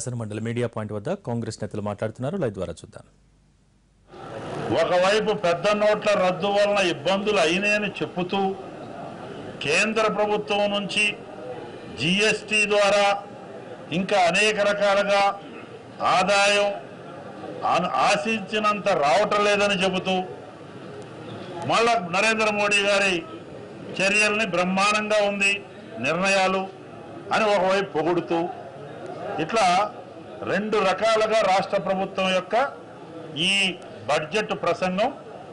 శాసన మండలి media point వద్ద కాంగ్రెస్ నేతలు మాట్లాడుతున్నారు లైవ్ ద్వారా చూద్దాం ఒకవైపు పెద్ద నోట్ల రద్దు వలన ఇబ్బందులు అయినాయని చెప్పుతూ కేంద్ర ప్రభుత్వం నుంచి జిఎస్టి ద్వారా ఇంకా అనేక రకాలుగా ఆదాయం ఆన్- ఆశించినంత రావటం లేదని చెబుతూ మళ్ళా నరేంద్ర మోడీ గారి చర్యల్ని బ్రహ్మాండంగా ఉంది నిర్ణయాలు అని ఒకవైపు పొగుడుతూ ఇట్లా రెండు రకాలుగా రాష్ట్ర ప్రభుత్వం యొక్క ఈ బడ్జెట్ ప్రసంగం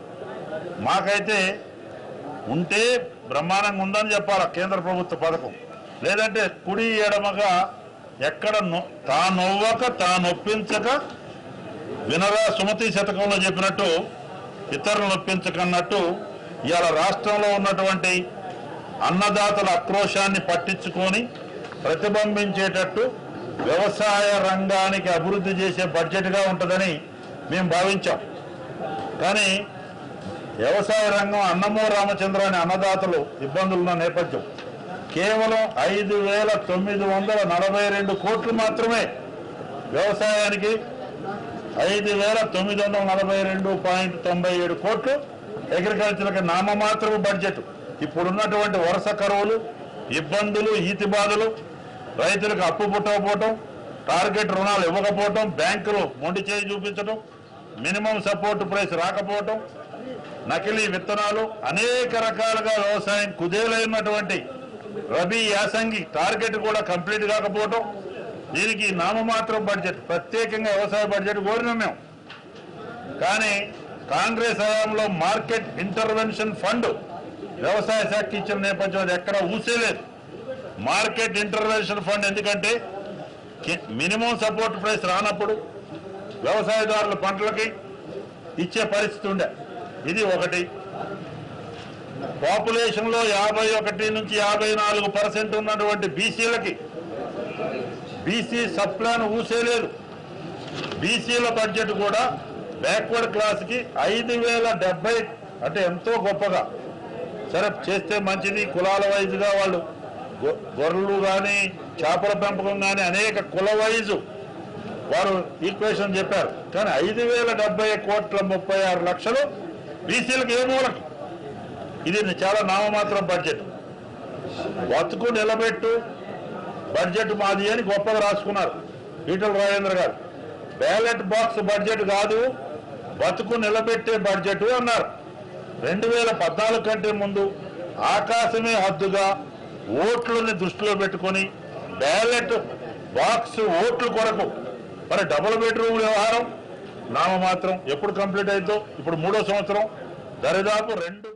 మాకైతే ఉంటే బ్రహ్మాండంగా ఉందని చెప్పాలి కేంద్ర ప్రభుత్వ పథకం లేదంటే కుడి ఎడమగా ఎక్కడ నొ- తా నొవ్వక తా నొప్పించక వినరా సుమతి శతకంలో చెప్పినట్టు ఇతరులు నొప్పించకన్నట్టు ఇవాళ రాష్ట్రంలో ఉన్నటువంటి అన్నదాతల ఆక్రోశాన్ని పట్టించుకొని ప్రతిబింబించేటట్టు వ్యవసాయ రంగానికి అభివృద్ధి చేసే బడ్జెట్గా ఉంటుందని మేము భావించాం కానీ వ్యవసాయ రంగం అన్నమో రామచంద్ర అనే అన్నదాతలు ఇబ్బందులున్న నేపథ్యం కేవలం ఐదు వేల తొమ్మిది వందల నలభై రెండు కోట్లు మాత్రమే వ్యవసాయానికి ఐదు వేల తొమ్మిది వందల నలభై రెండు పాయింట్ తొంభై ఏడు కోట్లు అగ్రికల్చర్కి నామమాత్రపు బడ్జెట్ ఇప్పుడున్నటువంటి వరుస కరువులు ఇబ్బందులు ఈతి బాధలు రైతులకు అప్పు పుట్టకపోవటం టార్గెట్ రుణాలు ఇవ్వకపోవటం బ్యాంకులు మొండి చేయి చూపించడం మినిమం సపోర్ట్ ప్రైస్ రాకపోవటం నకిలీ విత్తనాలు అనేక రకాలుగా వ్యవసాయం కుదేలైనటువంటి రబీ యాసంగి టార్గెట్ కూడా కంప్లీట్ కాకపోవటం దీనికి నామమాత్రం బడ్జెట్ ప్రత్యేకంగా వ్యవసాయ బడ్జెట్ కోరినాం మేము కానీ కాంగ్రెస్ హయాంలో మార్కెట్ ఇంటర్వెన్షన్ ఫండ్ వ్యవసాయ శాఖకి ఇచ్చిన నేపథ్యం అది ఎక్కడ ఊసేలేదు మార్కెట్ ఇంటర్వెన్షన్ ఫండ్ ఎందుకంటే కి- మినిమం సపోర్ట్ ప్రైస్ రానప్పుడు వ్యవసాయదారుల పంటలకి ఇచ్చే పరిస్థితి ఉండే ఇది ఒకటి పాపులేషన్లో యాభై ఒకటి నుంచి యాభై నాలుగు పర్సెంట్ ఉన్నటువంటి బీసీలకి బీసీ సప్లాన్ ఊసేలేదు బీసీల బడ్జెట్ కూడా బ్యాక్వర్డ్ క్లాస్కి ఐదు వేల డెబ్బై అంటే ఎంతో గొప్పగా సరే చేస్తే మంచిది కులాల వైజ్గా వాళ్ళు గొ- గొర్రెలు కానీ చేపల పెంపకం కానీ అనేక కుల వైజు వారు ఈక్వేషన్ చెప్పారు కానీ ఐదు వేల డెబ్బై కోట్ల ముప్పై ఆరు లక్షలు బీసీలకు ఏ మూలకు ఇది చాలా నామమాత్రం బడ్జెట్ బతుకు నిలబెట్టు బడ్జెట్ మాది అని గొప్పగా రాసుకున్నారు ఈటల రాజేంద్ర గారు బ్యాలెట్ బాక్స్ బడ్జెట్ కాదు బతుకు నిలబెట్టే బడ్జెట్ అన్నారు రెండు వేల పద్నాలుగు కంటే ముందు ఆకాశమే హద్దుగా ఓట్లని దృష్టిలో పెట్టుకొని బ్యాలెట్ బాక్స్ ఓట్ల కొరకు మరి డబుల్ బెడ్రూమ్ వ్యవహారం నామమాత్రం ఎప్పుడు కంప్లీట్ అయిందో ఇప్పుడు మూడో సంవత్సరం దరిదాపు రెండు